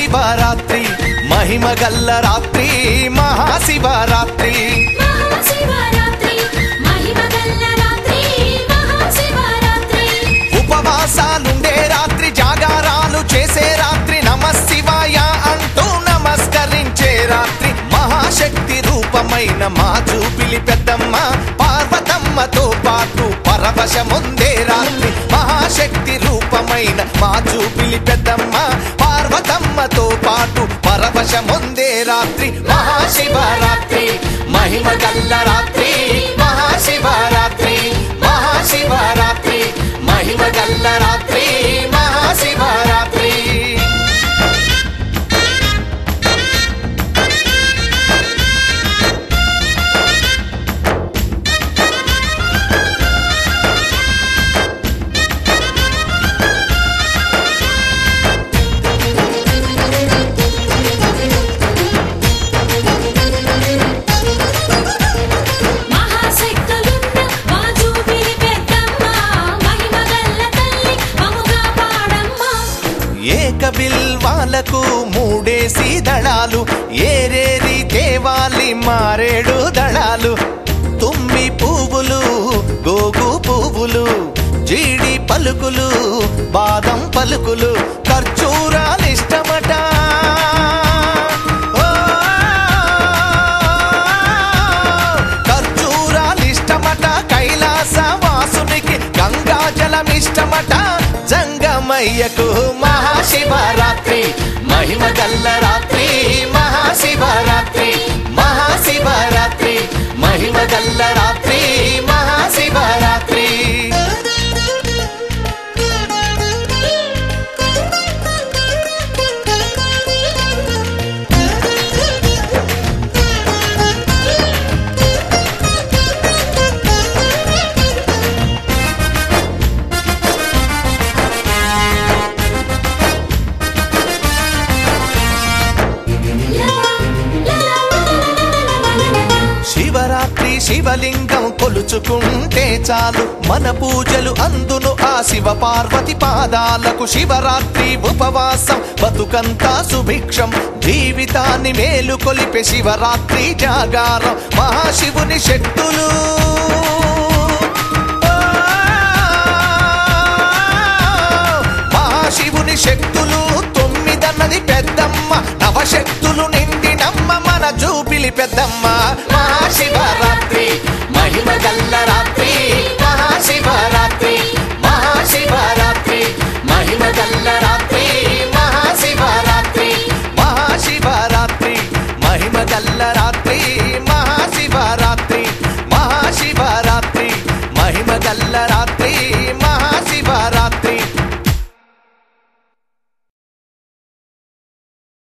మహాశివరాత్రి మహిమ గల్ల రాత్రి మహాశివరాత్రి మహాశివరాత్రి మహిమగల్ల రాత్రి మహాశివరాత్రి ఉపవాసాలుండే రాత్రి జాగారాలు చేసే రాత్రి నమశివాయ అంటూ నమస్కరించే రాత్రి మహాశక్తి రూపమైన మా చూపిలి పెద్దమ్మ పార్వతమ్మతో పాటు పరవశముందే రాత్రి మహాశక్తి రూపమైన మా చూపిలి పెద్దమ్మ పార్వతమ్మతో పాటు పరవశముందే రాత్రి మహాశివరాత్రి మహిమ గల్ల రాత్రి మహాశివరాత్రి మహాశివరాత్రి మహిమ గల్ల రాత్రి మహాశివరాత్రి మహాశక్తులున్న మా చూపిలి పెద్దమ్మ మహిమగల్ల తల్లి మముగా పాడమ్మ ఏక బిల్వాలకు మూడేసి దళాలు ఏరేరి దేవాలి మారేడు దళాలు తుమ్మి పువ్వులు గోగు పువ్వులు జీడి పలుకులు బాదం పలుకులు ఖర్జూరాలిష్టమట ఓ, ఖర్జూరాలిష్టమట కైలాస వాసునికి గంగాజలమిష్టమట జంగమయ్యకు మహాశివరాత్రి మహిమ గల్ల రాత్రి మహాశివరాత్రి మహాశివరాత్రి మహిమ గల్ల రాత్రి మహాశివరాత్రి శివరాత్రి శివలింగం కొలుచుకుంటే చాలు మన పూజలు అందును ఆ శివ పార్వతి పాదాలకు శివరాత్రి ఉపవాసం బతుకంతా సుభిక్షం జీవితాన్ని మేలు కొలిపే శివరాత్రి జాగారం మహాశివుని శక్తులు మహాశివుని శక్తులు తొమ్మిదన్నది పెద్దమ్మ నవశక్తులు నిండినమ్మ మన జూపిలి పెద్దమ్మ మహాశివరాత్రి మహిమ గల్ల రాత్రి మహాశివరాత్రి మహాశివరాత్రి మహిమ గల్ల